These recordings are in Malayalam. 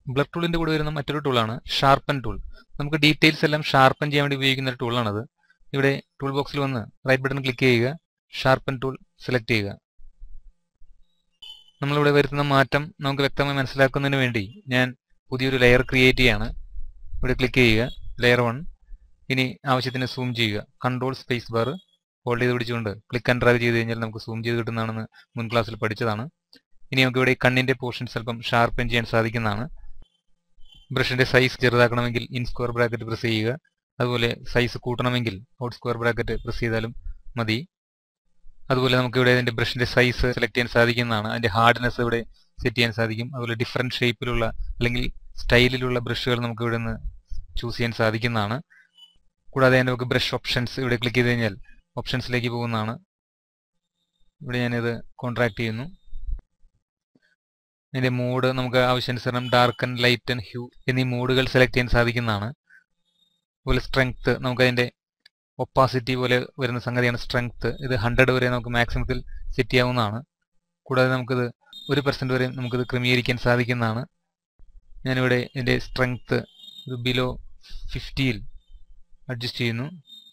ബ്ലർ ടൂളിന്റെ കൂടെ വരുന്ന മറ്റൊരു ടൂളാണ് ഷാർപ്പൻ ടൂൾ നമുക്ക് ഡീറ്റെയിൽസ് എല്ലാം ഷാർപ്പൻ ചെയ്യാൻ വേണ്ടി ഉപയോഗിക്കുന്ന ഒരു ടൂളാണത് ഇവിടെ ടൂൾ ബോക്സിൽ വന്ന് റൈറ്റ് ബട്ടൺ ക്ലിക്ക് ചെയ്യുക ഷാർപ്പൻ ടൂൾ സെലക്ട് ചെയ്യുക നമ്മളിവിടെ വരുത്തുന്ന മാറ്റം നമുക്ക് വ്യക്തമായി മനസ്സിലാക്കുന്നതിന് വേണ്ടി ഞാൻ പുതിയൊരു ലെയർ ക്രിയേറ്റ് ചെയ്യാണ് ഇവിടെ ക്ലിക്ക് ചെയ്യുക ലെയർ വൺ ഇനി ആവശ്യത്തിന് സൂം ചെയ്യുക കൺട്രോൾ സ്പേസ് ബാർ ഹോൾഡ് ചെയ്ത് പിടിച്ചുകൊണ്ട് ക്ലിക്ക് ആൻഡ് ഡ്രാഗ് ചെയ്ത് കഴിഞ്ഞാൽ നമുക്ക് സൂം ചെയ്ത് കിട്ടുന്നതാണെന്ന് മുൻ ക്ലാസ്സിൽ പഠിച്ചതാണ് ഇനി നമുക്ക് ഇവിടെ കണ്ണിന്റെ പോർഷൻസ് അല്പം ഷാർപ്പൻ ചെയ്യാൻ സാധിക്കുന്നതാണ് ബ്രഷിന്റെ സൈസ് ചെറുതാക്കണമെങ്കിൽ ഇൻ സ്ക്വയർ ബ്രാക്കറ്റ് പ്രസ് ചെയ്യുക അതുപോലെ സൈസ് കൂട്ടണമെങ്കിൽ ഔട്ട് സ്ക്വയർ ബ്രാക്കറ്റ് പ്രസ് ചെയ്താലും മതി അതുപോലെ നമുക്ക് ഇവിടെ ഇതിന്റെ ബ്രഷിന്റെ സൈസ് സെലക്ട് ചെയ്യാൻ സാധിക്കുന്നതാണ് അതിന്റെ ഹാർഡ്നെസ് ഇവിടെ സെറ്റ് ചെയ്യാൻ സാധിക്കും അതുപോലെ ഡിഫറെന്റ് ഷേപ്പിലുള്ള അല്ലെങ്കിൽ സ്റ്റൈലിലുള്ള ബ്രഷുകൾ നമുക്ക് ഇവിടെ നിന്ന് ചൂസ് ചെയ്യാൻ സാധിക്കുന്നതാണ് കൂടാതെ നമുക്ക് ബ്രഷ് ഓപ്ഷൻസ് ഇവിടെ ക്ലിക്ക് ചെയ്ത് കഴിഞ്ഞാൽ ഓപ്ഷൻസിലേക്ക് പോകുന്നതാണ് ഇവിടെ ഞാനിത് കോൺട്രാക്ട് ചെയ്യുന്നു ഇതിന്റെ മോഡ് നമുക്ക് ആവശ്യാനുസരണം ഡാർക്കൻ ലൈറ്റ് ആൻഡ് ഹ്യൂ എന്നീ മോഡുകൾ സെലക്ട് ചെയ്യാൻ സാധിക്കുന്നതാണ് അതുപോലെ സ്ട്രെങ്ത് നമുക്ക് അതിന്റെ ഒപ്പാസിറ്റി പോലെ വരുന്ന സംഗതിയാണ് സ്ട്രെങ്ത് ഇത് ഹൺഡ്രഡ് വരെ നമുക്ക് മാക്സിമത്തിൽ സെറ്റ് ചെയ്യാവുന്നതാണ് കൂടാതെ നമുക്കിത് ഒരു പെർസെന്റ് വരെ നമുക്കിത് ക്രമീകരിക്കാൻ സാധിക്കുന്നതാണ് ഞാനിവിടെ ഇതിന്റെ സ്ട്രെങ്ത് ഇത് ബിലോ ഫിഫ്റ്റിയിൽ അഡ്ജസ്റ്റ് ചെയ്യുന്നു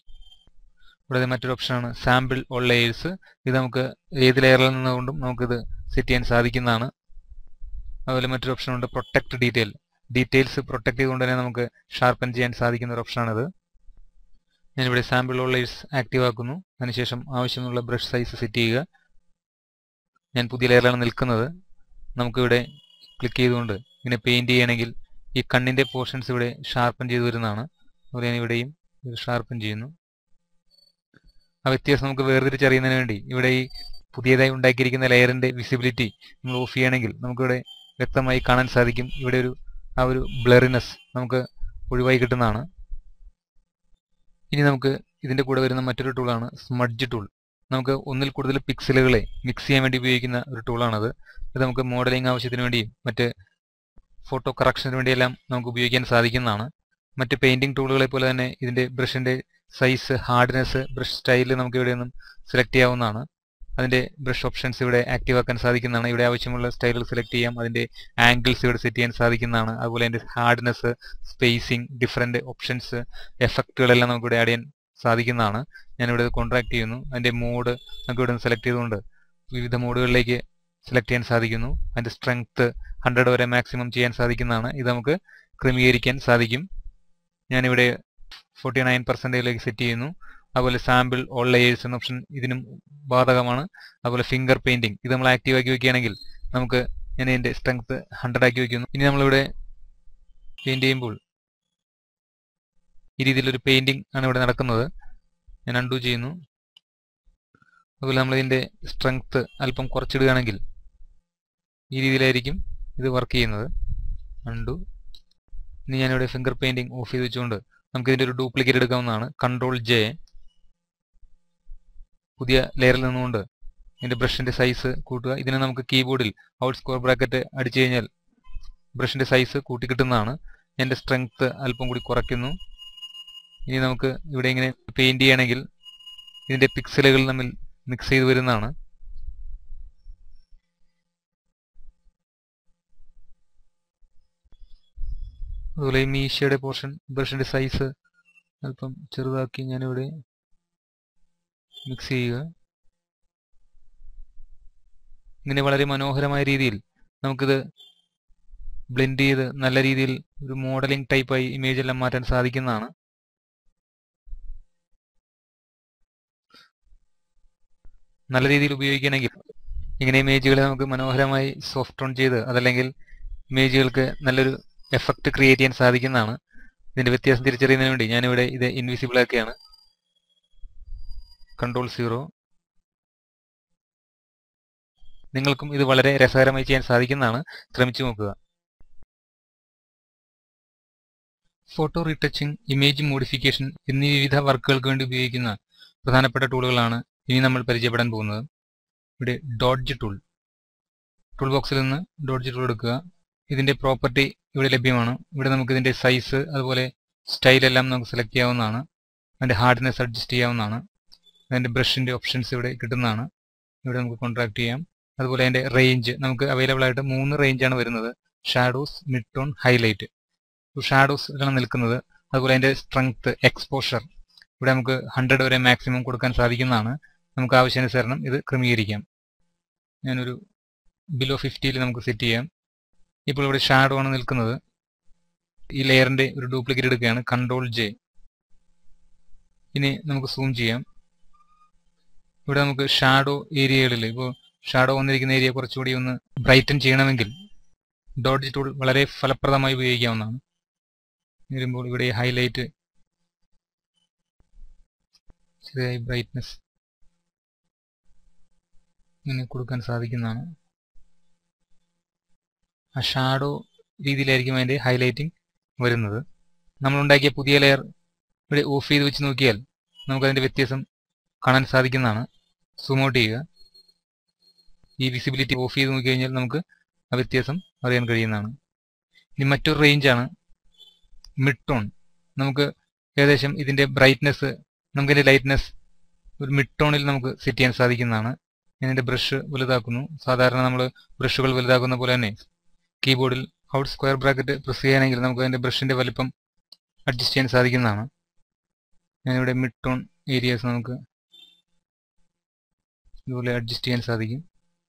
കൂടാതെ മറ്റൊരു ഓപ്ഷനാണ് സാമ്പിൾ ഓൾ ലെയേഴ്സ് ഇത് നമുക്ക് ഏത് ലെയറിൽ നിന്നുകൊണ്ടും നമുക്കിത് സെറ്റ് ചെയ്യാൻ സാധിക്കുന്നതാണ് അതുപോലെ മറ്റൊരു ഓപ്ഷനുണ്ട് പ്രൊട്ടക്ട് ഡീറ്റെയിൽ ഡീറ്റെയിൽസ് പ്രൊട്ടക്ട് ചെയ്തുകൊണ്ട് തന്നെ നമുക്ക് ഷാർപ്പൻ ചെയ്യാൻ സാധിക്കുന്ന ഒരു ഓപ്ഷനാണിത് ഞാനിവിടെ സാമ്പിൾ ഓൾ ലെയേഴ്സ് ആക്റ്റീവ് ആക്കുന്നു അതിനുശേഷം ആവശ്യമുള്ള ബ്രഷ് സൈസ് സെറ്റ് ചെയ്യുക ഞാൻ പുതിയ ലെയറിലാണ് നിൽക്കുന്നത് നമുക്കിവിടെ ക്ലിക്ക് ചെയ്തുകൊണ്ട് ഇങ്ങനെ പെയിന്റ് ചെയ്യണമെങ്കിൽ ഈ കണ്ണിന്റെ പോർഷൻസ് ഇവിടെ ഷാർപ്പൻ ചെയ്തു വരുന്നതാണ് അതുപോലെ ഞാൻ ഇവിടെയും ഇത് ഷാർപ്പൻ ചെയ്യുന്നു ആ വ്യത്യാസം നമുക്ക് വേർതിരിച്ചറിയുന്നതിന് വേണ്ടി ഇവിടെ ഈ പുതിയതായി ഉണ്ടാക്കിയിരിക്കുന്ന ലെയറിന്റെ വിസിബിലിറ്റി നമ്മൾ ഓഫ് ചെയ്യണമെങ്കിൽ നമുക്കിവിടെ വ്യക്തമായി കാണാൻ സാധിക്കും ഇവിടെ ഒരു ആ ഒരു ബ്ലറിനെസ് നമുക്ക് ഒഴിവായി കിട്ടുന്നതാണ് ഇനി നമുക്ക് ഇതിന്റെ കൂടെ വരുന്ന മറ്റൊരു ടൂളാണ് സ്മഡ്ജ് ടൂൾ നമുക്ക് ഒന്നിൽ കൂടുതൽ പിക്സലുകളെ മിക്സ് ചെയ്യാൻ വേണ്ടി ഉപയോഗിക്കുന്ന ഒരു ടൂളാണത് ഇത് നമുക്ക് മോഡലിംഗ് ആവശ്യത്തിന് വേണ്ടിയും മറ്റ് ഫോട്ടോ കറക്ഷന് വേണ്ടിയെല്ലാം നമുക്ക് ഉപയോഗിക്കാൻ സാധിക്കുന്നതാണ് മറ്റ് പെയിന്റിംഗ് ടൂളുകളെ പോലെ തന്നെ ഇതിന്റെ ബ്രഷിന്റെ സൈസ് ഹാർഡ്നെസ് ബ്രഷ് സ്റ്റൈൽ നമുക്ക് ഇവിടെ നിന്നും സെലക്ട് ചെയ്യാവുന്നതാണ് അതിന്റെ ബ്രഷ് ഓപ്ഷൻസ് ഇവിടെ ആക്റ്റീവ് ആക്കാൻ സാധിക്കുന്നതാണ് ഇവിടെ ആവശ്യമുള്ള സ്റ്റൈലുകൾ സെലക്ട് ചെയ്യാം അതിന്റെ ആംഗിൾസ് ഇവിടെ സെറ്റ് ചെയ്യാൻ സാധിക്കുന്നതാണ് അതുപോലെ അതിന്റെ ഹാർഡ്നെസ് സ്പേസിംഗ് ഡിഫറെന്റ് ഓപ്ഷൻസ് എഫക്റ്റുകളെല്ലാം നമുക്ക് ഇവിടെ ആഡ് ചെയ്യാൻ സാധിക്കുന്നതാണ് ഞാനിവിടെ കോൺട്രാക്ട് ചെയ്യുന്നു അതിന്റെ മോഡ് നമുക്ക് ഇവിടെ സെലക്ട് ചെയ്തുകൊണ്ട് വിവിധ മോഡുകളിലേക്ക് സെലക്ട് ചെയ്യാൻ സാധിക്കുന്നു അതിന്റെ സ്ട്രെങ്ത് ഹൺഡ്രഡ് വരെ മാക്സിമം ചെയ്യാൻ സാധിക്കുന്നതാണ് ഇത് നമുക്ക് ക്രമീകരിക്കാൻ സാധിക്കും ഞാനിവിടെ ഫോർട്ടി നയൻ പെർസെൻറ്റേജിലേക്ക് സെറ്റ് ചെയ്യുന്നു അതുപോലെ സാമ്പിൾ ഓൾ ലെയേഴ്സ് എന്ന ഓപ്ഷൻ ഇതിനും ബാധകമാണ് അതുപോലെ ഫിംഗർ പെയിന്റിംഗ് ഇത് നമ്മൾ ആക്റ്റീവ് ആക്കി വെക്കുകയാണെങ്കിൽ നമുക്ക് ഞാൻ ഇതിന്റെ സ്ട്രെങ്ത് ഹൺഡ്രഡ് ആക്കി വെക്കുന്നു ഇനി നമ്മളിവിടെ പെയിന്റ് ചെയ്യുമ്പോൾ ഈ രീതിയിലൊരു പെയിന്റിംഗ് ആണ് ഇവിടെ നടക്കുന്നത് ഞാൻ അൺഡു ചെയ്യുന്നു അതുപോലെ നമ്മൾ ഇതിന്റെ സ്ട്രെങ്ത് അല്പം കുറച്ചിടുകയാണെങ്കിൽ ഈ രീതിയിലായിരിക്കും ഇത് വർക്ക് ചെയ്യുന്നത് അൺഡു ഇനി ഞാനിവിടെ ഫിംഗർ പെയിന്റിംഗ് ഓഫ് ചെയ്ത് വെച്ചുകൊണ്ട് നമുക്ക് ഇതിന്റെ ഒരു ഡ്യൂപ്ലിക്കേറ്റ് എടുക്കാവുന്നതാണ് കൺട്രോൾ ജെ പുതിയ ലെയറിൽ നിന്നുകൊണ്ട് ഇതിന്റെ ബ്രഷിന്റെ സൈസ് കൂട്ടുക ഇതിനെ നമുക്ക് കീബോർഡിൽ ഔട്ട് സ്കോർ ബ്രാക്കറ്റ് അടിച്ചു കഴിഞ്ഞാൽ ബ്രഷിന്റെ സൈസ് കൂട്ടി കിട്ടുന്നതാണ് എന്റെ സ്ട്രെങ്ത് അല്പം കൂടി കുറയ്ക്കുന്നു ഇനി നമുക്ക് ഇവിടെ ഇങ്ങനെ പെയിന്റ് ചെയ്യണമെങ്കിൽ ഇതിന്റെ പിക്സലുകൾ തമ്മിൽ മിക്സ് ചെയ്ത് വരുന്നതാണ് അതുപോലെ ഈ മീശയുടെ പോർഷൻ ബ്രഷിന്റെ സൈസ് അല്പം ചെറുതാക്കി ഞാനിവിടെ മിക്സ് ചെയ്യുക ഇങ്ങനെ വളരെ മനോഹരമായ രീതിയിൽ നമുക്കിത് ബ്ലെൻഡ് ചെയ്ത് നല്ല രീതിയിൽ ഒരു മോഡലിംഗ് ടൈപ്പായി ഇമേജ് എല്ലാം മാറ്റാൻ സാധിക്കുന്നതാണ് നല്ല രീതിയിൽ ഉപയോഗിക്കണമെങ്കിൽ ഇങ്ങനെ ഇമേജുകളെ നമുക്ക് മനോഹരമായി സോഫ്റ്റ് ഓൺ ചെയ്ത് അതല്ലെങ്കിൽ ഇമേജുകൾക്ക് നല്ലൊരു എഫക്റ്റ് ക്രിയേറ്റ് ചെയ്യാൻ സാധിക്കുന്നതാണ് ഇതിന്റെ വ്യത്യാസം തിരിച്ചറിയുന്നതിന് വേണ്ടി ഞാനിവിടെ ഇത് ഇൻവിസിബിൾ ആക്കിയാണ് കൺട്രോൾ സീറോ നിങ്ങൾക്കും ഇത് വളരെ രസകരമായി ചെയ്യാൻ സാധിക്കുന്നതാണ് ശ്രമിച്ചു നോക്കുക ഫോട്ടോ റീടച്ചിങ് ഇമേജ് മോഡിഫിക്കേഷൻ എന്നീ വിവിധ വർക്കുകൾക്ക് വേണ്ടി ഉപയോഗിക്കുന്ന പ്രധാനപ്പെട്ട ടൂളുകളാണ് ഇനി നമ്മൾ പരിചയപ്പെടാൻ പോകുന്നത് ഇവിടെ ഡോഡ്ജ് ടൂൾ ടൂൾ ബോക്സിൽ നിന്ന് ഡോഡ്ജ് ടൂൾ എടുക്കുക ഇതിന്റെ പ്രോപ്പർട്ടി ഇവിടെ ലഭ്യമാണ് ഇവിടെ നമുക്ക് ഇതിന്റെ സൈസ് അതുപോലെ സ്റ്റൈൽ എല്ലാം നമുക്ക് സെലക്ട് ചെയ്യാവുന്നതാണ് അതിന്റെ ഹാർഡ്നെസ് അഡ്ജസ്റ്റ് ചെയ്യാവുന്നതാണ് അതിന്റെ ബ്രഷിന്റെ ഓപ്ഷൻസ് ഇവിടെ കിട്ടുന്നതാണ് ഇവിടെ നമുക്ക് കോൺട്രാക്ട് ചെയ്യാം അതുപോലെ അതിന്റെ റേഞ്ച് നമുക്ക് അവൈലബിൾ ആയിട്ട് മൂന്ന് റേഞ്ചാണ് വരുന്നത് shadows mid tone highlight shadows ആണ് നിൽക്കുന്നത് അതുപോലെ അതിൻ്റെ സ്ട്രെങ്ത് എക്സ്പോഷർ ഇവിടെ നമുക്ക് ഹൺഡ്രഡ് വരെ മാക്സിമം കൊടുക്കാൻ സാധിക്കുന്നതാണ് നമുക്ക് ആവശ്യാനുസരണം ഇത് ക്രമീകരിക്കാം ഞാനൊരു ബിലോ ഫിഫ്റ്റിയിൽ നമുക്ക് സെറ്റ് ചെയ്യാം ഇപ്പോൾ ഇവിടെ ഷാഡോ ആണ് നിൽക്കുന്നത് ഈ ലെയറിന്റെ ഒരു ഡ്യൂപ്ലിക്കേറ്റ് എടുക്കുകയാണ് കൺട്രോൾ ജെ ഇനി നമുക്ക് സൂം ചെയ്യാം ഇവിടെ നമുക്ക് ഷാഡോ ഏരിയകളിൽ ഇപ്പോൾ ഷാഡോ വന്നിരിക്കുന്ന ഏരിയ കുറച്ചുകൂടി ഒന്ന് ബ്രൈറ്റൻ ചെയ്യണമെങ്കിൽ ഡോട്ട് ടൂൾ വളരെ ഫലപ്രദമായി ഉപയോഗിക്കാവുന്നതാണ് വരുമ്പോൾ ഇവിടെ ഹൈലൈറ്റ് ചെറിയ ബ്രൈറ്റ്നസ് ഇങ്ങനെ കൊടുക്കാൻ സാധിക്കുന്നതാണ് ആ ഷാഡോ രീതിയിലായിരിക്കും അതിൻ്റെ ഹൈലൈറ്റിംഗ് വരുന്നത് നമ്മളുണ്ടാക്കിയ പുതിയ ലെയർ ഇവിടെ ഓഫ് ചെയ്ത് വെച്ച് നോക്കിയാൽ നമുക്കതിൻ്റെ വ്യത്യാസം കാണാൻ സാധിക്കുന്നതാണ് സൂം ഔട്ട് ചെയ്യുക ഈ വിസിബിലിറ്റി ഓഫ് ചെയ്ത് നോക്കിക്കഴിഞ്ഞാൽ നമുക്ക് ആ വ്യത്യാസം അറിയാൻ കഴിയുന്നതാണ് ഇനി മറ്റൊരു റേഞ്ചാണ് മിഡ് ടോൺ നമുക്ക് ഏകദേശം ഇതിൻ്റെ ബ്രൈറ്റ്നെസ് നമുക്കിതിൻ്റെ ലൈറ്റ്നെസ് ഒരു മിഡ് ടോണിൽ നമുക്ക് സെറ്റ് ചെയ്യാൻ സാധിക്കുന്നതാണ് ഞാൻ എൻ്റെ ബ്രഷ് വലുതാക്കുന്നു സാധാരണ നമ്മൾ ബ്രഷുകൾ വലുതാക്കുന്ന പോലെ തന്നെ കീബോർഡിൽ ഔട്ട് സ്ക്വയർ ബ്രാക്കറ്റ് പ്രസ് ചെയ്യുകയാണെങ്കിൽ നമുക്ക് അതിൻ്റെ ബ്രഷിൻ്റെ വലിപ്പം അഡ്ജസ്റ്റ് ചെയ്യാൻ സാധിക്കുന്നതാണ് ഞാനിവിടെ മിഡ് ടോൺ ഏരിയാസ് നമുക്ക് ഇതുപോലെ അഡ്ജസ്റ്റ് ചെയ്യാൻ സാധിക്കും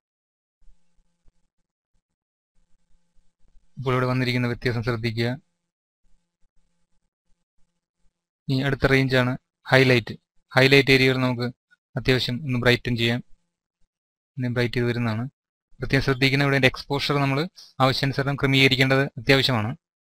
ഇപ്പോൾ ഇവിടെ വന്നിരിക്കുന്ന വ്യത്യാസം ശ്രദ്ധിക്കുക ഈ അടുത്ത റേഞ്ചാണ് ഹൈലൈറ്റ് ഹൈലൈറ്റ് ഏരിയകൾ നമുക്ക് അത്യാവശ്യം ഒന്ന് ബ്രൈറ്റൻ ചെയ്യാം പിന്നെ ബ്രൈറ്റ് ചെയ്ത് വരുന്നതാണ് പ്രത്യേകം ശ്രദ്ധിക്കുന്ന ഇവിടെ എൻ്റെ എക്സ്പോഷർ നമ്മൾ ആവശ്യാനുസരണം ക്രമീകരിക്കേണ്ടത് അത്യാവശ്യമാണ്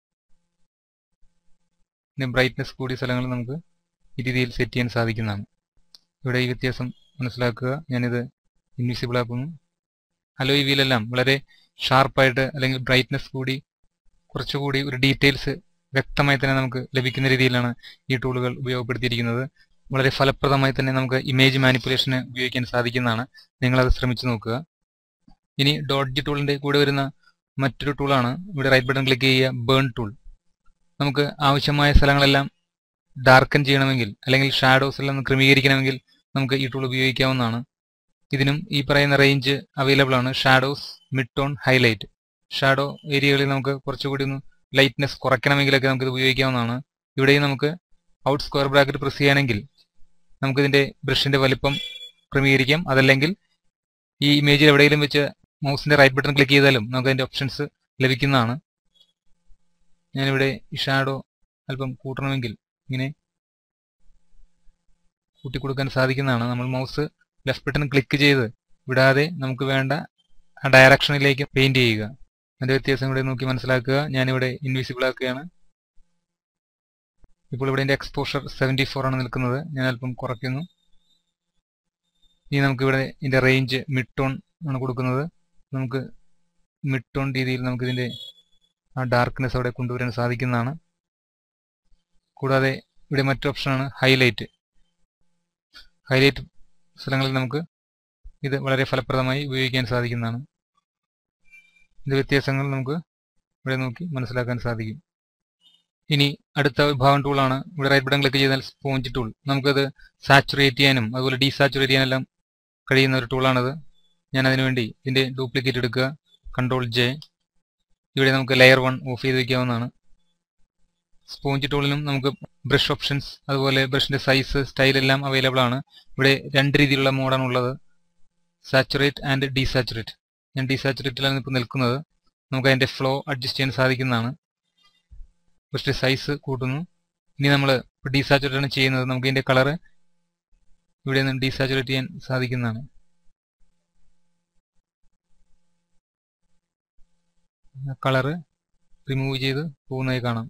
പിന്നെ ബ്രൈറ്റ്നസ് കൂടിയ സ്ഥലങ്ങൾ നമുക്ക് ഈ രീതിയിൽ സെറ്റ് ചെയ്യാൻ സാധിക്കുന്നതാണ് ഇവിടെ ഈ വ്യത്യാസം മനസ്സിലാക്കുക ഞാനിത് ഇൻവിസിബിൾ ആക്കുന്നു അലോയ് വീലെല്ലാം വളരെ ഷാർപ്പായിട്ട് അല്ലെങ്കിൽ ബ്രൈറ്റ്നസ് കൂടി കുറച്ചുകൂടി ഒരു ഡീറ്റെയിൽസ് വ്യക്തമായി തന്നെ നമുക്ക് ലഭിക്കുന്ന രീതിയിലാണ് ഈ ടൂളുകൾ ഉപയോഗപ്പെടുത്തിയിരിക്കുന്നത് വളരെ ഫലപ്രദമായി തന്നെ നമുക്ക് ഇമേജ് മാനിപ്പുലേഷന് ഉപയോഗിക്കാൻ സാധിക്കുന്നതാണ് നിങ്ങളത് ശ്രമിച്ചു നോക്കുക ഇനി ഡോഡ്ജ് ടൂളിൻ്റെ കൂടെ വരുന്ന മറ്റൊരു ടൂളാണ് ഇവിടെ റൈറ്റ് ബട്ടൺ ക്ലിക്ക് ചെയ്യുക ബേൺ ടൂൾ നമുക്ക് ആവശ്യമായ സ്ഥലങ്ങളെല്ലാം ഡാർക്കൻ ചെയ്യണമെങ്കിൽ അല്ലെങ്കിൽ ഷാഡോസ് എല്ലാം ക്രമീകരിക്കണമെങ്കിൽ നമുക്ക് ഈ ടൂൾ ഉപയോഗിക്കാവുന്നതാണ് ഇതിനും ഈ പറയുന്ന റേഞ്ച് അവൈലബിൾ ആണ് shadows mid tone highlight shadow ഏരിയകളിൽ നമുക്ക് കുറച്ചുകൂടി ഒന്ന് ലൈറ്റ്നെസ് കുറയ്ക്കണമെങ്കിലൊക്കെ നമുക്ക് ഇത് ഉപയോഗിക്കാവുന്നതാണ് ഇവിടെയും നമുക്ക് ഔട്ട് സ്ക്വയർ ബ്രാക്കറ്റ് പ്രസ് ചെയ്യുകയാണെങ്കിൽ നമുക്കിതിൻ്റെ ബ്രഷിൻ്റെ വലിപ്പം ക്രമീകരിക്കാം അതല്ലെങ്കിൽ ഈ ഇമേജിൽ എവിടെയെങ്കിലും വെച്ച് മൗസിൻ്റെ റൈറ്റ് ബട്ടൺ ക്ലിക്ക് ചെയ്താലും നമുക്ക് അതിൻ്റെ ഓപ്ഷൻസ് ലഭിക്കുന്നതാണ് ഞാനിവിടെ ഈ ഷാഡോ അല്പം കൂട്ടണമെങ്കിൽ ഇങ്ങനെ കൂട്ടിക്കൊടുക്കാൻ സാധിക്കുന്നതാണ് നമ്മൾ മൗസ് ലെഫ്റ്റ് ബട്ടൺ ക്ലിക്ക് ചെയ്ത് വിടാതെ നമുക്ക് വേണ്ട ആ ഡയറക്ഷനിലേക്ക് പെയിന്റ് ചെയ്യുക അതിന്റെ വ്യത്യാസം ഇവിടെ നോക്കി മനസ്സിലാക്കുക ഞാനിവിടെ ഇൻവിസിബിൾ ആക്കുകയാണ് ഇപ്പോൾ ഇവിടെ എൻ്റെ എക്സ്പോഷർ സെവൻറ്റി ഫോർ ആണ് നിൽക്കുന്നത് ഞാൻ അല്പം കുറയ്ക്കുന്നു ഇനി നമുക്കിവിടെ ഇതിൻ്റെ റേഞ്ച് മിഡ് ടോൺ ആണ് കൊടുക്കുന്നത് നമുക്ക് മിഡ് ടോൺ രീതിയിൽ നമുക്കിതിൻ്റെ ആ ഡാർക്ക്നെസ് അവിടെ കൊണ്ടുവരാൻ സാധിക്കുന്നതാണ് കൂടാതെ ഇവിടെ മറ്റൊരു ഓപ്ഷനാണ് ഹൈലൈറ്റ് ഹൈലൈറ്റ് സ്ഥലങ്ങളിൽ നമുക്ക് ഇത് വളരെ ഫലപ്രദമായി ഉപയോഗിക്കാൻ സാധിക്കുന്നതാണ് ഇത് വ്യത്യാസങ്ങൾ നമുക്ക് ഇവിടെ നോക്കി മനസ്സിലാക്കാൻ സാധിക്കും ഇനി അടുത്ത വിഭാഗം ടൂളാണ് ഇവിടെ റൈറ്റ് ബട്ടൺ ക്ലിക്ക് ചെയ്താൽ സ്പോഞ്ച് ടൂൾ നമുക്കത് സാച്ചുറേറ്റ് ചെയ്യാനും അതുപോലെ ഡീസാച്ചുറേറ്റ് ചെയ്യാനെല്ലാം കഴിയുന്ന ഒരു ടൂളാണത് ഞാൻ അതിനുവേണ്ടി ഇതിൻ്റെ ഡ്യൂപ്ലിക്കേറ്റ് എടുക്കുക കൺട്രോൾ ജെ ഇവിടെ നമുക്ക് ലെയർ വൺ ഓഫ് ചെയ്ത് വയ്ക്കാവുന്നതാണ് സ്പോഞ്ച് ടൂളിനും നമുക്ക് ബ്രഷ് ഓപ്ഷൻസ് അതുപോലെ ബ്രഷിന്റെ സൈസ് സ്റ്റൈൽ എല്ലാം അവൈലബിൾ ആണ് ഇവിടെ രണ്ട് രീതിയിലുള്ള മോഡാണ് ഉള്ളത് സാച്ചുറേറ്റ് ആൻഡ് ഡീസാച്ചുറേറ്റ് ഞാൻ ഡീസാച്ചുറേറ്റിലാണ് ഇപ്പോൾ നിൽക്കുന്നത് നമുക്ക് അതിന്റെ ഫ്ലോ അഡ്ജസ്റ്റ് ചെയ്യാൻ സാധിക്കുന്നതാണ് ബ്രഷിന്റെ സൈസ് കൂട്ടുന്നു ഇനി നമ്മൾ ഡീസാച്ചുറേറ്റ് ആണ് ചെയ്യുന്നത് നമുക്ക് ഇതിന്റെ കളറ് ഇവിടെ നിന്ന് ഡീസാച്ചുറേറ്റ് ചെയ്യാൻ സാധിക്കുന്നതാണ് കളറ് റിമൂവ് ചെയ്ത് പോകുന്നതായി കാണാം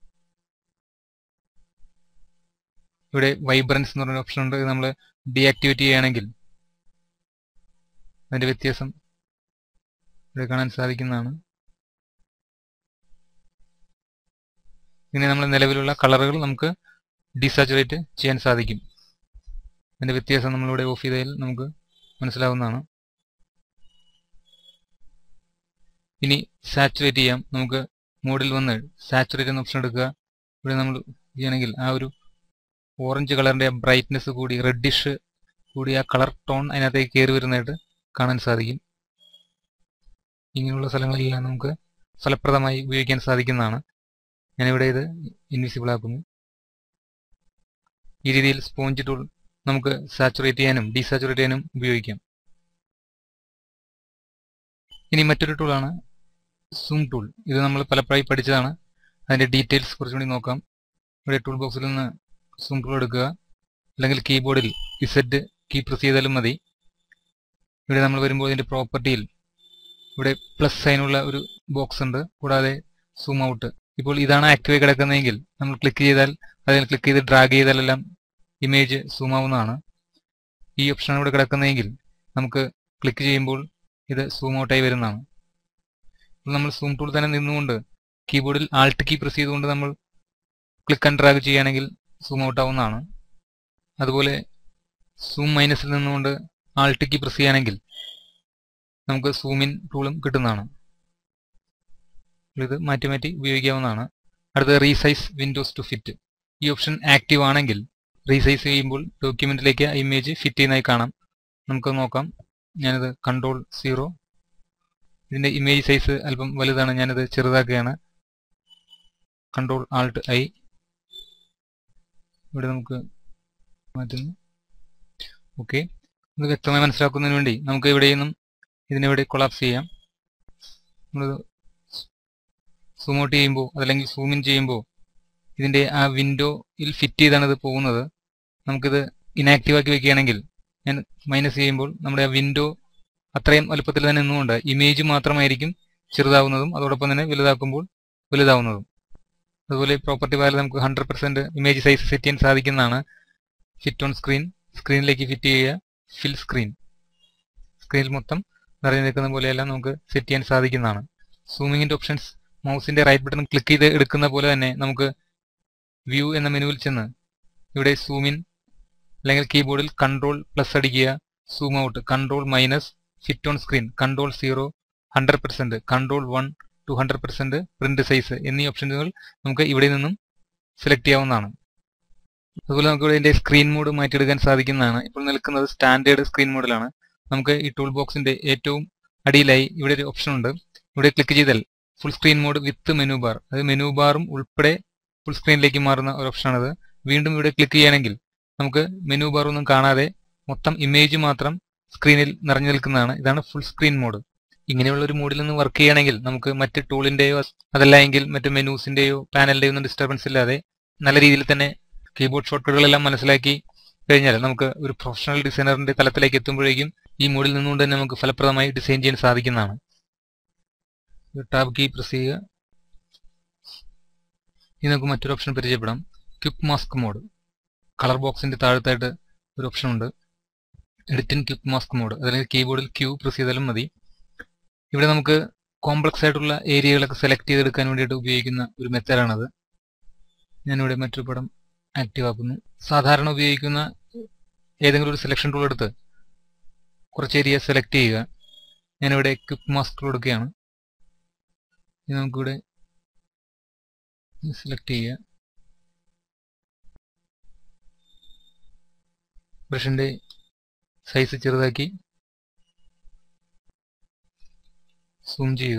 ഇവിടെ വൈബ്രൻസ് എന്ന് പറഞ്ഞ ഓപ്ഷൻ ഉണ്ട് ഇത് നമ്മൾ ഡീആക്ടിവേറ്റ് ചെയ്യുകയാണെങ്കിൽ അതിന്റെ വ്യത്യാസം ഇവിടെ കാണാൻ സാധിക്കുന്നതാണ് ഇങ്ങനെ നമ്മൾ നിലവിലുള്ള കളറുകൾ നമുക്ക് ഡീസാച്ചുറേറ്റ് ചെയ്യാൻ സാധിക്കും അതിന്റെ വ്യത്യാസം നമ്മളിവിടെ ഓഫ് ചെയ്താൽ നമുക്ക് മനസ്സിലാവുന്നതാണ് ഇനി സാച്ചുറേറ്റ് ചെയ്യാം നമുക്ക് മോഡിൽ വന്ന് സാച്ചുറേറ്റ് എന്ന ഓപ്ഷൻ എടുക്കുക ഇവിടെ നമ്മൾ ചെയ്യണമെങ്കിൽ ആ ഒരു ഓറഞ്ച് കളറിന്റെ ബ്രൈറ്റ്നെസ് കൂടി റെഡിഷ് കൂടി ആ കളർ ടോൺ അതിനകത്തേക്ക് കയറി വരുന്നതായിട്ട് കാണാൻ സാധിക്കും ഇങ്ങനെയുള്ള സ്ഥലങ്ങളിലെല്ലാം നമുക്ക് ഫലപ്രദമായി ഉപയോഗിക്കാൻ സാധിക്കുന്നതാണ് ഞാനിവിടെ ഇത് ഇൻവിസിബിൾ ആക്കുന്നു ഈ രീതിയിൽ സ്പോഞ്ച് ടൂൾ നമുക്ക് സാച്ചുറേറ്റ് ചെയ്യാനും ഡീസാച്ചുറേറ്റ് ചെയ്യാനും ഉപയോഗിക്കാം ഇനി മറ്റൊരു ടൂളാണ് സൂം ടൂൾ ഇത് നമ്മൾ പലപ്പോഴായി പഠിച്ചതാണ് അതിൻ്റെ ഡീറ്റെയിൽസ് കുറച്ചുകൂടി നോക്കാം ഇവിടെ ടൂൾ ബോക്സിൽ നിന്ന് സൂം ടൂൾ എടുക്കുക അല്ലെങ്കിൽ കീബോർഡിൽ ഇസെഡ് കീ പ്രസ് ചെയ്താലും മതി ഇവിടെ നമ്മൾ വരുമ്പോൾ ഇതിൻ്റെ പ്രോപ്പർട്ടിയിൽ ഇവിടെ പ്ലസ് സൈനുള്ള ഒരു ബോക്സ് ഉണ്ട് കൂടാതെ സൂം ഔട്ട് ഇപ്പോൾ ഇതാണ് ആക്റ്റീവായി കിടക്കുന്നതെങ്കിൽ നമ്മൾ ക്ലിക്ക് ചെയ്താൽ അതിൽ ക്ലിക്ക് ചെയ്ത് ഡ്രാഗ് ചെയ്താലെല്ലാം ഇമേജ് സൂം ആവുന്നതാണ് ഈ ഓപ്ഷനാണ് ഇവിടെ കിടക്കുന്നതെങ്കിൽ നമുക്ക് ക്ലിക്ക് ചെയ്യുമ്പോൾ ഇത് സൂം ഔട്ടായി വരുന്നതാണ് ഇപ്പോൾ നമ്മൾ സൂം ടൂൾ തന്നെ നിന്നുകൊണ്ട് കീബോർഡിൽ ആൾട്ട് കീ പ്രസ് ചെയ്തുകൊണ്ട് നമ്മൾ ക്ലിക്ക് ആൻഡ് ഡ്രാഗ് ചെയ്യുകയാണെങ്കിൽ സൂം ഔട്ട് ആവുന്നതാണ് അതുപോലെ സൂം മൈനസിൽ നിന്നുകൊണ്ട് ആൾട്ട് കീ പ്രസ് ചെയ്യുകയാണെങ്കിൽ നമുക്ക് സൂം ഇൻ ടൂളും കിട്ടുന്നതാണ് ഇത് മാറ്റി മാറ്റി ഉപയോഗിക്കാവുന്നതാണ് അടുത്ത റീസൈസ് വിൻഡോസ് ടു ഫിറ്റ് ഈ ഓപ്ഷൻ ആക്റ്റീവ് ആണെങ്കിൽ റീസൈസ് ചെയ്യുമ്പോൾ ഡോക്യുമെന്റിലേക്ക് ഇമേജ് ഫിറ്റ് ചെയ്യുന്നതായി കാണാം നമുക്ക് നോക്കാം ഞാനിത് കൺട്രോൾ സീറോ ഇതിന്റെ ഇമേജ് സൈസ് അല്പം വലുതാണ് ഞാനിത് ചെറുതാക്കുകയാണ് കൺട്രോൾ ആൾട്ട് ഐ ഇവിടെ നമുക്ക് മാറ്റുന്നു ഓക്കെ ഇത് വ്യക്തമായി മനസ്സിലാക്കുന്നതിന് വേണ്ടി നമുക്ക് ഇവിടെ നിന്നും ഇതിനിവിടെ കൊളാപ്സ് ചെയ്യാം നമ്മൾ സൂം ഔട്ട് ചെയ്യുമ്പോൾ അതല്ലെങ്കിൽ സൂം ഇൻ ചെയ്യുമ്പോൾ ഇതിൻ്റെ ആ വിൻഡോയിൽ ഫിറ്റ് ചെയ്താണ് ഇത് പോകുന്നത് നമുക്കിത് ഇനാക്റ്റീവ് ആക്കി വെക്കുകയാണെങ്കിൽ ഞാൻ മൈനസ് ചെയ്യുമ്പോൾ നമ്മുടെ ആ വിൻഡോ അത്രയും വലുപ്പത്തിൽ തന്നെ നിന്നുകൊണ്ട് ഇമേജ് മാത്രമായിരിക്കും ചെറുതാവുന്നതും അതോടൊപ്പം തന്നെ വലുതാക്കുമ്പോൾ വലുതാവുന്നതും അതുപോലെ പ്രോപ്പർട്ടി വാലിൽ നമുക്ക് hundred percent image size set ചെയ്യാൻ സാധിക്കുന്നതാണ് ഫിറ്റ് ഓൺ സ്ക്രീൻ സ്ക്രീനിലേക്ക് ഫിറ്റ് ചെയ്യുക ഫിൽ സ്ക്രീൻ സ്ക്രീനിൽ മൊത്തം നിറഞ്ഞു നിൽക്കുന്ന പോലെയെല്ലാം നമുക്ക് സെറ്റ് ചെയ്യാൻ സാധിക്കുന്നതാണ് സൂമിങ്ങിൻ്റെ ഓപ്ഷൻസ് മൗസിൻ്റെ റൈറ്റ് ബട്ടൺ ക്ലിക്ക് ചെയ്ത് എടുക്കുന്ന പോലെ തന്നെ നമുക്ക് വ്യൂ എന്ന മെനുവിൽ ചെന്ന് ഇവിടെ സൂം ഇൻ അല്ലെങ്കിൽ കീബോർഡിൽ കൺട്രോൾ പ്ലസ് അടിക്കുക zoom out control minus fit on screen control zero hundred percent control one two hundred percent print size എന്നീ ഓപ്ഷനുകൾ നമുക്ക് ഇവിടെ നിന്നും സെലക്ട് ചെയ്യാവുന്നതാണ് അതുപോലെ നമുക്ക് ഇവിടെ ഇതിൻ്റെ സ്ക്രീൻ മോഡ് മാറ്റിയെടുക്കാൻ സാധിക്കുന്നതാണ് ഇപ്പോൾ നിൽക്കുന്നത് സ്റ്റാൻഡേർഡ് സ്ക്രീൻ മോഡിലാണ് നമുക്ക് ഈ ടൂൾ ബോക്സിന്റെ ഏറ്റവും അടിയിലായി ഇവിടെ ഒരു ഓപ്ഷൻ ഉണ്ട് ഇവിടെ ക്ലിക്ക് ചെയ്താൽ full screen mode with menu bar അത് മെനു ബാറും ഉൾപ്പെടെ ഫുൾ സ്ക്രീനിലേക്ക് മാറുന്ന ഒരു ഓപ്ഷനാണത് വീണ്ടും ഇവിടെ ക്ലിക്ക് ചെയ്യുകയാണെങ്കിൽ നമുക്ക് മെനു ബാർ ഒന്നും കാണാതെ മൊത്തം ഇമേജ് മാത്രം സ്ക്രീനിൽ നിറഞ്ഞു നിൽക്കുന്നതാണ് ഇതാണ് ഫുൾ സ്ക്രീൻ മോഡ് ഇങ്ങനെയുള്ള ഒരു മോഡിൽ നിന്ന് വർക്ക് ചെയ്യുകയാണെങ്കിൽ നമുക്ക് മറ്റ് ടൂളിന്റെയോ അതല്ല എങ്കിൽ മറ്റ് മെനൂസിന്റെയോ പാനലിന്റെയോ ഒന്നും ഡിസ്റ്റർബൻസ് ഇല്ലാതെ നല്ല രീതിയിൽ തന്നെ കീബോർഡ് ഷോർട്ട്കട്ടുകളെല്ലാം മനസ്സിലാക്കി കഴിഞ്ഞാൽ നമുക്ക് ഒരു പ്രൊഫഷണൽ ഡിസൈനറിന്റെ തലത്തിലേക്ക് എത്തുമ്പോഴേക്കും ഈ മോഡിൽ നിന്നുകൊണ്ട് തന്നെ നമുക്ക് ഫലപ്രദമായി ഡിസൈൻ ചെയ്യാൻ സാധിക്കുന്നതാണ് ടാബ് കീ പ്രസ് ചെയ്യുക ഇനി നമുക്ക് മറ്റൊരു ഓപ്ഷൻ പരിചയപ്പെടാം ക്വിക്ക് മാസ്ക് മോഡ് കളർ ബോക്സിന്റെ താഴത്തായിട്ട് ഒരു ഓപ്ഷൻ ഉണ്ട് എഡിറ്റിൻ ക്വിക്ക് മാസ്ക് മോഡ് അതായത് കീബോർഡിൽ ക്യൂ പ്രസ് ചെയ്താലും മതി ഇവിടെ നമുക്ക് കോംപ്ലക്സ് ആയിട്ടുള്ള ഏരിയകളൊക്കെ സെലക്ട് ചെയ്തെടുക്കാൻ വേണ്ടിയിട്ട് ഉപയോഗിക്കുന്ന ഒരു മെത്തേഡാണത് ഞാനിവിടെ മറ്റൊരു പടം ആക്റ്റീവ് ആക്കുന്നു സാധാരണ ഉപയോഗിക്കുന്ന ഏതെങ്കിലും ഒരു സെലക്ഷൻ ടൂൾ എടുത്ത് കുറച്ച് ഏരിയ സെലക്ട് ചെയ്യുക ഞാനിവിടെ ക്വിക്ക് മാസ്ക് കൊടുക്കുകയാണ് ഇനി നമുക്കിവിടെ സെലക്ട് ചെയ്യുക ബ്രഷിന്റെ സൈസ് ചെറുതാക്കി സൂം ചെയ്യുക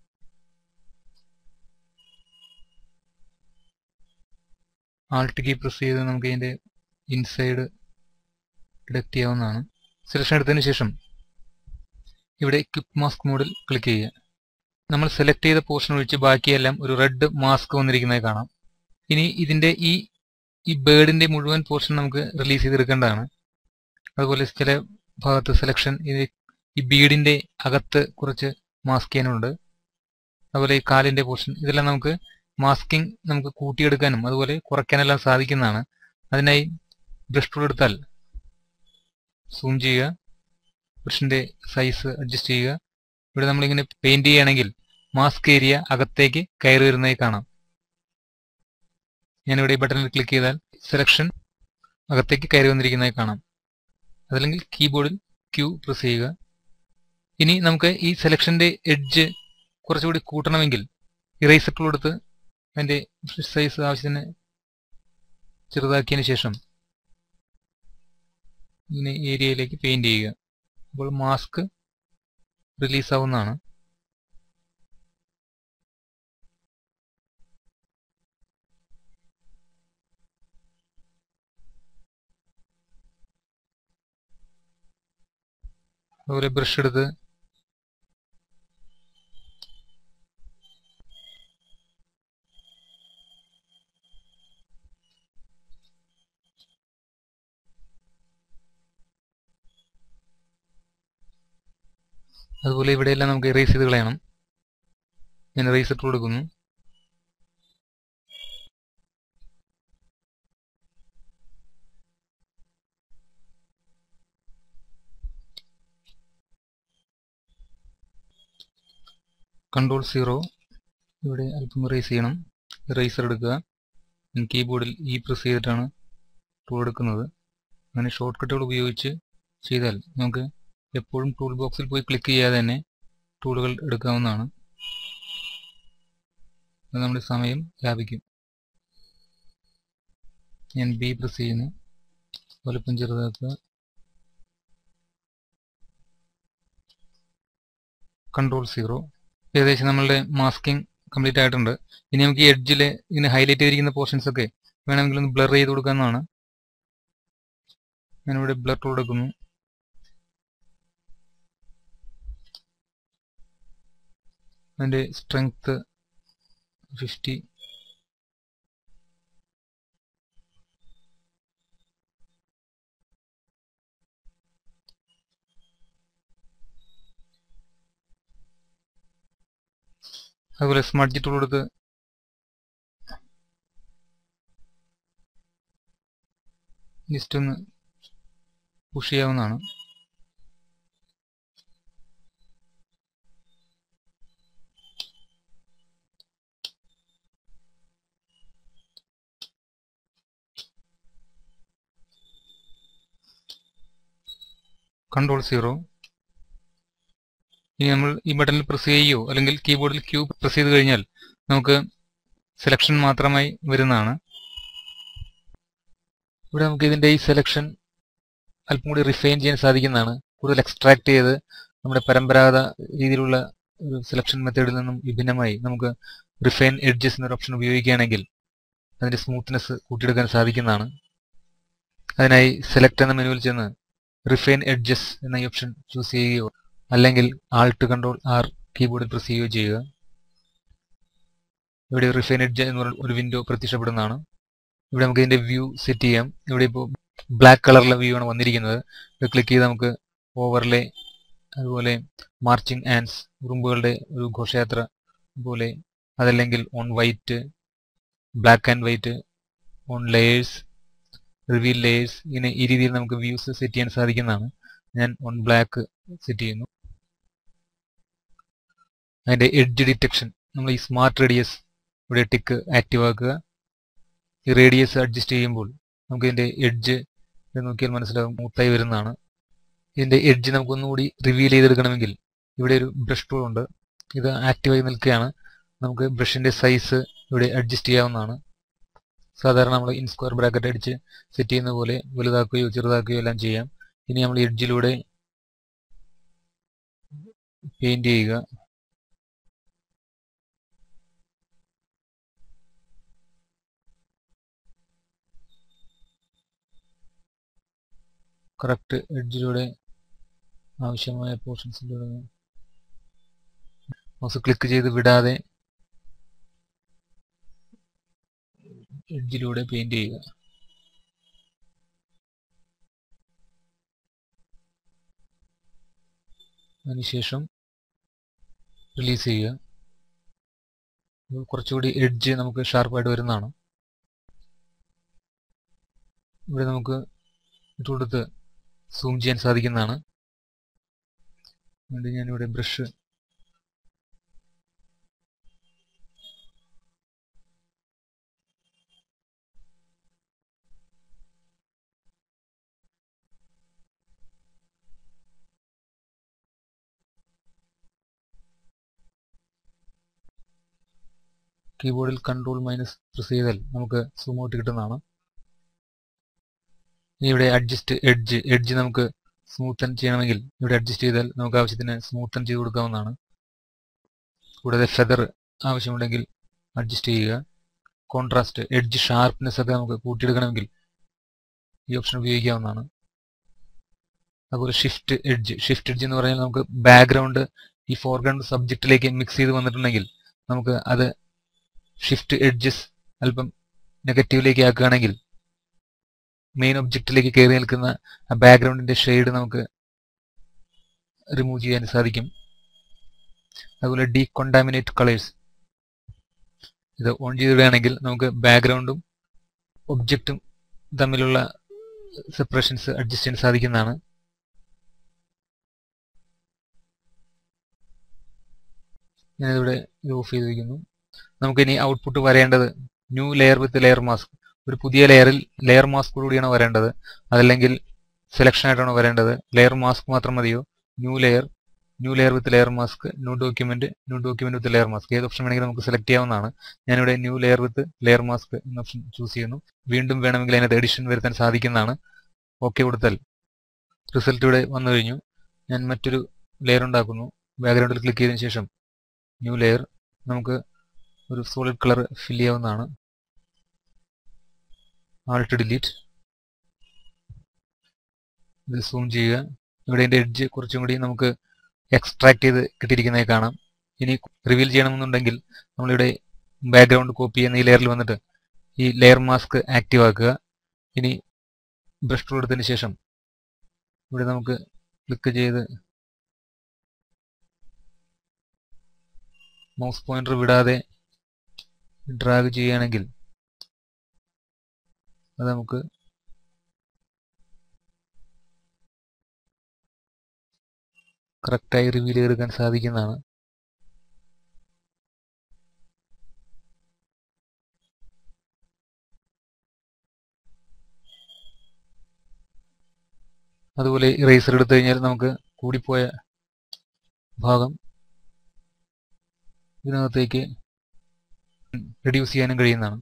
ആൾട്ട് കീ പ്രസ് ചെയ്ത് നമുക്ക് ഇതിന്റെ ഇൻസൈഡ് ഡിഡക്ട് ചെയ്യാവുന്നതാണ് സെലക്ഷൻ എടുത്തതിന് ശേഷം ഇവിടെ ക്വിക്ക് മാസ്ക് മോഡിൽ ക്ലിക്ക് ചെയ്യുക നമ്മൾ സെലക്ട് ചെയ്ത പോർഷൻ ഒഴിച്ച് ബാക്കിയെല്ലാം ഒരു റെഡ് മാസ്ക് വന്നിരിക്കുന്നത് കാണാം ഇനി ഇതിന്റെ ഈ ഈ ബേർഡിന്റെ മുഴുവൻ പോർഷൻ നമുക്ക് റിലീസ് ചെയ്തെടുക്കേണ്ടതാണ് അതുപോലെ ചില ഭാഗത്ത് സെലക്ഷൻ ഇത് ഈ ബീഡിന്റെ അകത്ത് കുറച്ച് മാസ്ക് ചെയ്യാനുണ്ട് അതുപോലെ ഈ കാലിന്റെ പോർഷൻ ഇതെല്ലാം നമുക്ക് മാസ്കിംഗ് നമുക്ക് കൂട്ടിയെടുക്കാനും അതുപോലെ കുറയ്ക്കാനെല്ലാം സാധിക്കുന്നതാണ് അതിനായി ബ്രഷ് ടൂൾ എടുത്താൽ സൂം ചെയ്യുക ബ്രഷിന്റെ സൈസ് അഡ്ജസ്റ്റ് ചെയ്യുക ഇവിടെ നമ്മളിങ്ങനെ പെയിന്റ് ചെയ്യുകയാണെങ്കിൽ മാസ്ക് ഏരിയ അകത്തേക്ക് കയറി വരുന്നതായി കാണാം ഞാനിവിടെ ഈ ബട്ടണിൽ ക്ലിക്ക് ചെയ്താൽ സെലക്ഷൻ അകത്തേക്ക് കയറി വന്നിരിക്കുന്നതായി കാണാം അതല്ലെങ്കിൽ കീബോർഡിൽ ക്യൂ പ്രസ് ചെയ്യുക ഇനി നമുക്ക് ഈ സെലക്ഷന്റെ എഡ്ജ് കുറച്ചുകൂടി കൂട്ടണമെങ്കിൽ ഇറേസർ ടൂൾ എടുത്ത് അതിന്റെ സൈസ് ആവശ്യത്തിന് ചെറുതാക്കിയതിന് ശേഷം ഇങ്ങനെ ഏരിയയിലേക്ക് പെയിന്റ് ചെയ്യുക അപ്പോൾ മാസ്ക് റിലീസ് ആവുന്നതാണ് അതുപോലെ ബ്രഷ് എടുത്ത് അതുപോലെ ഇവിടെയെല്ലാം നമുക്ക് എറേസ് ചെയ്ത് കളയണം ഞാൻ എറേസ് ഇട്ട് കൊടുക്കുന്നു കൺട്രോൾ സീറോ ഇവിടെ അല്പം ഇറേസ് ചെയ്യണം ഇറേസർ എടുക്കുക ഞാൻ കീബോർഡിൽ ഈ പ്രസ് ചെയ്തിട്ടാണ് ടൂൾ എടുക്കുന്നത് അങ്ങനെ ഷോർട്ട് കട്ടുകൾ ഉപയോഗിച്ച് ചെയ്താൽ നമുക്ക് എപ്പോഴും ടൂൾ ബോക്സിൽ പോയി ക്ലിക്ക് ചെയ്യാതെ തന്നെ ടൂളുകൾ എടുക്കാവുന്നതാണ് അത് നമ്മുടെ സമയം ലാഭിക്കും ഞാൻ ബി പ്രസ് ചെയ്യുന്നു വലുപ്പം ചെറുതാക്കുക കൺട്രോൾ സീറോ ഏകദേശം നമ്മളുടെ മാസ്കിംഗ് കംപ്ലീറ്റ് ആയിട്ടുണ്ട് ഇനി നമുക്ക് ഈ എഡ്ജിൽ ഇങ്ങനെ ഹൈലൈറ്റ് ചെയ്തിരിക്കുന്ന പോർഷൻസ് ഒക്കെ വേണമെങ്കിൽ ഒന്ന് ബ്ലർ ചെയ്ത് കൊടുക്കാവുന്നതാണ് ഞാനിവിടെ ബ്ലർ ടൂൾ എടുക്കുന്നു അതിൻ്റെ സ്ട്രെങ്ത് ഫിഫ്റ്റി അതുപോലെ സ്മഡ്ജ് ടൂൾ എടുത്ത് ജസ്റ്റ് ഒന്ന് പുഷ് ചെയ്യാവുന്നതാണ് കൺട്രോൾ സീറോ ഇനി നമ്മൾ ഈ ബട്ടണിൽ പ്രസ് ചെയ്യുകയോ അല്ലെങ്കിൽ കീബോർഡിൽ ക്യൂ പ്രസ് ചെയ്ത് കഴിഞ്ഞാൽ നമുക്ക് സെലക്ഷൻ മാത്രമായി വരുന്നതാണ് ഇവിടെ നമുക്ക് ഇതിൻ്റെ ഈ സെലക്ഷൻ അല്പം കൂടി റിഫൈൻ ചെയ്യാൻ സാധിക്കുന്നതാണ് കൂടുതൽ എക്സ്ട്രാക്ട് ചെയ്ത് നമ്മുടെ പരമ്പരാഗത രീതിയിലുള്ള ഒരു സെലക്ഷൻ മെത്തേഡിൽ നിന്നും വിഭിന്നമായി നമുക്ക് റിഫൈൻ എഡ്ജസ് എന്നൊരു ഓപ്ഷൻ ഉപയോഗിക്കുകയാണെങ്കിൽ അതിൻ്റെ സ്മൂത്ത്നെസ് കൂട്ടിയെടുക്കാൻ സാധിക്കുന്നതാണ് അതിനായി സെലക്ട് എന്ന മെനുവിൽ ചെന്ന് റിഫൈൻ എഡ്ജസ് എന്ന ഈ ഓപ്ഷൻ ചൂസ് ചെയ്യുകയോ അല്ലെങ്കിൽ ആൾട്ട് കൺട്രോൾ ആർ കീബോർഡിൽ പ്രസ് ചെയ്യുകയോ ചെയ്യുക ഇവിടെ റിഫൈൻ എഡ്ജ് എന്ന് പറഞ്ഞ ഒരു വിൻഡോ പ്രത്യക്ഷപ്പെടുന്നതാണ് ഇവിടെ നമുക്ക് ഇതിന്റെ വ്യൂ സെറ്റ് ചെയ്യാം ഇവിടെ ഇപ്പോൾ ബ്ലാക്ക് കളറിലെ വ്യൂ ആണ് വന്നിരിക്കുന്നത് ഇത് ക്ലിക്ക് ചെയ്ത് നമുക്ക് ഓവർലേ അതുപോലെ മാർച്ചിങ് ആൻഡ്സ് ഉറുമ്പുകളുടെ ഒരു ഘോഷയാത്ര പോലെ അതല്ലെങ്കിൽ on white black and white on layers reveal layers ഇങ്ങനെ ഈ രീതിയിൽ നമുക്ക് വ്യൂസ് സെറ്റ് ചെയ്യാൻ സാധിക്കുന്നതാണ് ഞാൻ ഓൺ ബ്ലാക്ക് സെറ്റ് ചെയ്യുന്നു അതിന്റെ എഡ്ജ് ഡിറ്റക്ഷൻ നമ്മൾ ഈ സ്മാർട്ട് റേഡിയസ് ഇവിടെ ടിക്ക് ആക്റ്റീവ് ആക്കുക ഈ റേഡിയസ് അഡ്ജസ്റ്റ് ചെയ്യുമ്പോൾ നമുക്ക് ഇതിന്റെ എഡ്ജ് നോക്കിയാൽ മനസ്സിലാകും മൂത്തായി വരുന്നതാണ് ഇതിന്റെ എഡ്ജ് നമുക്കൊന്നുകൂടി റിവീൽ ചെയ്തെടുക്കണമെങ്കിൽ ഇവിടെ ഒരു ബ്രഷ് ടൂൾ ഉണ്ട് ഇത് ആക്റ്റീവായി നിൽക്കുകയാണ് നമുക്ക് ബ്രഷിന്റെ സൈസ് ഇവിടെ അഡ്ജസ്റ്റ് ചെയ്യാവുന്നതാണ് സാധാരണ നമ്മൾ ഇൻ സ്ക്വയർ ബ്രാക്കറ്റ് അടിച്ച് സെറ്റ് ചെയ്യുന്ന പോലെ വലുതാക്കുകയോ ചെറുതാക്കുകയോ എല്ലാം ചെയ്യാം ഇനി നമ്മൾ എഡ്ജിലൂടെ പെയിന്റ് ചെയ്യുക കറക്റ്റ് എഡ്ജിലൂടെ ആവശ്യമായ പോർഷൻസിലൂടെ മൗസ് ക്ലിക്ക് ചെയ്ത് വിടാതെ എഡ്ജിലൂടെ പെയിന്റ് ചെയ്യുക അതിനുശേഷം റിലീസ് ചെയ്യുക കുറച്ചുകൂടി എഡ്ജ് നമുക്ക് ഷാർപ്പായിട്ട് വരുന്നതാണ് ഇവിടെ നമുക്ക് ഇട്ടുകൊടുത്ത് സൂം ചെയ്യാൻ സാധിക്കുന്നതാണ് അതുകൊണ്ട് ഞാനിവിടെ ബ്രഷ് കീബോർഡിൽ കൺട്രോൾ മൈനസ് പ്രസ് ചെയ്താൽ നമുക്ക് സൂം ഔട്ട് കിട്ടുന്നതാണ് ഇനി ഇവിടെ അഡ്ജസ്റ്റ് എഡ്ജ് എഡ്ജ് നമുക്ക് സ്മൂത്തൻ ചെയ്യണമെങ്കിൽ ഇവിടെ അഡ്ജസ്റ്റ് ചെയ്താൽ നമുക്ക് ആവശ്യത്തിന് സ്മൂത്തൻ ചെയ്ത് കൊടുക്കാവുന്നതാണ് കൂടാതെ ഫെദർ ആവശ്യമുണ്ടെങ്കിൽ അഡ്ജസ്റ്റ് ചെയ്യുക കോൺട്രാസ്റ്റ് എഡ്ജ് ഷാർപ്നെസ് ഒക്കെ നമുക്ക് കൂട്ടിയെടുക്കണമെങ്കിൽ ഈ ഓപ്ഷൻ ഉപയോഗിക്കാവുന്നതാണ് അതുപോലെ ഷിഫ്റ്റ് എഡ്ജ് ഷിഫ്റ്റ് എഡ്ജ് എന്ന് പറഞ്ഞാൽ നമുക്ക് ബാക്ക്ഗ്രൗണ്ട് ഈ ഫോർഗ്രൗണ്ട് സബ്ജക്റ്റിലേക്ക് മിക്സ് ചെയ്ത് വന്നിട്ടുണ്ടെങ്കിൽ നമുക്ക് അത് ഷിഫ്റ്റ് എഡ്ജസ് അല്പം നെഗറ്റീവിലേക്ക് ആക്കുകയാണെങ്കിൽ മെയിൻ ഒബ്ജക്റ്റിലേക്ക് കയറി നിൽക്കുന്ന ആ ബാക്ക്ഗ്രൗണ്ടിന്റെ ഷെയ്ഡ് നമുക്ക് റിമൂവ് ചെയ്യാൻ സാധിക്കും അതുപോലെ ഡീകോണ്ടാമിനേറ്റ് കളേഴ്സ് ഇത് ഓൺ ചെയ്തിടുകയാണെങ്കിൽ നമുക്ക് ബാക്ക്ഗ്രൗണ്ടും ഒബ്ജക്റ്റും തമ്മിലുള്ള സെപ്പറേഷൻസ് അഡ്ജസ്റ്റ് ചെയ്യാൻ സാധിക്കുന്നതാണ് ഞാനിവിടെ ഇത് ഓഫ് ചെയ്ത് വയ്ക്കുന്നു നമുക്കിനി ഔട്ട്പുട്ട് വരേണ്ടത് new layer with layer mask ഒരു പുതിയ ലെയറിൽ ലെയർ മാസ്ക് കൂടിയാണ് വരേണ്ടത് അതല്ലെങ്കിൽ സെലക്ഷൻ ആയിട്ടാണ് വരേണ്ടത് ലെയർ മാസ്ക് മാത്രം മതിയോ new layer new layer with layer mask new document new document with layer mask ഏത് ഓപ്ഷൻ വേണമെങ്കിലും നമുക്ക് സെലക്ട് ചെയ്യാവുന്നതാണ് ഞാനിവിടെ new layer with layer mask എന്ന ഓപ്ഷൻ ചൂസ് ചെയ്യുന്നു വീണ്ടും വേണമെങ്കിൽ അതിനകത്ത് എഡിഷൻ വരുത്താൻ സാധിക്കുന്നതാണ് ഓക്കെ കൊടുത്താൽ റിസൾട്ട് ഇവിടെ വന്നു കഴിഞ്ഞു ഞാൻ മറ്റൊരു ലെയർ ഉണ്ടാക്കുന്നു ബാക്ക്ഗ്രൗണ്ടിൽ ക്ലിക്ക് ചെയ്തതിനു ശേഷം ന്യൂ ലെയർ നമുക്ക് ഒരു സോളിഡ് കളർ ഫിൽ ചെയ്യാവുന്നതാണ് ആൾട്ട് ഡിലീറ്റ് ഇത് സൂം ചെയ്യുക ഇവിടെ ഇതിന്റെ എഡ്ജ് കുറച്ചും കൂടി നമുക്ക് എക്സ്ട്രാക്ട് ചെയ്ത് കിട്ടിയിരിക്കുന്നതായി കാണാം ഇനി റിവീൽ ചെയ്യണമെന്നുണ്ടെങ്കിൽ നമ്മളിവിടെ ബാക്ക്ഗ്രൗണ്ട് കോപ്പി ചെയ്യുന്ന ഈ ലെയറിൽ വന്നിട്ട് ഈ ലെയർ മാസ്ക് ആക്റ്റീവ് ആക്കുക ഇനി ബ്രഷ് ടൂൾ എടുത്തതിന് ശേഷം ഇവിടെ നമുക്ക് ക്ലിക്ക് ചെയ്ത് മൗസ് പോയിന്റർ വിടാതെ ഡ്രാഗ് ചെയ്യുകയാണെങ്കിൽ അത് നമുക്ക് കറക്റ്റായി റിവീൽ ചെയ്തെടുക്കാൻ സാധിക്കുന്നതാണ് അതുപോലെ ഇറേസർ എടുത്തു കഴിഞ്ഞാൽ നമുക്ക് കൂടിപ്പോയ ഭാഗം ഇതിനകത്തേക്ക് റെഡ്യൂസ് ചെയ്യാനും കഴിയുന്നതാണ്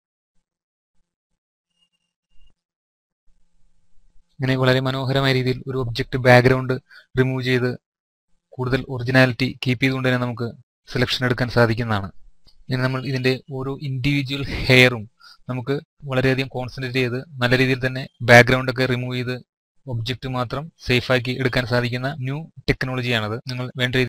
ഇങ്ങനെ വളരെ മനോഹരമായ രീതിയിൽ ഒരു ഒബ്ജക്റ്റ് ബാക്ക്ഗ്രൗണ്ട് റിമൂവ് ചെയ്ത് കൂടുതൽ ഒറിജിനാലിറ്റി കീപ്പ് ചെയ്തുകൊണ്ട് തന്നെ നമുക്ക് സെലക്ഷൻ എടുക്കാൻ സാധിക്കുന്നതാണ് ഇനി നമ്മൾ ഇതിന്റെ ഓരോ ഇൻഡിവിജ്വൽ ഹെയറും നമുക്ക് വളരെയധികം കോൺസെൻട്രേറ്റ് ചെയ്ത് നല്ല രീതിയിൽ തന്നെ ബാക്ക്ഗ്രൗണ്ട് ഒക്കെ റിമൂവ് ചെയ്ത് ഒബ്ജക്റ്റ് മാത്രം സേഫ് ആക്കി എടുക്കാൻ സാധിക്കുന്ന ന്യൂ ടെക്നോളജിയാണത് നിങ്ങൾ വേണ്ട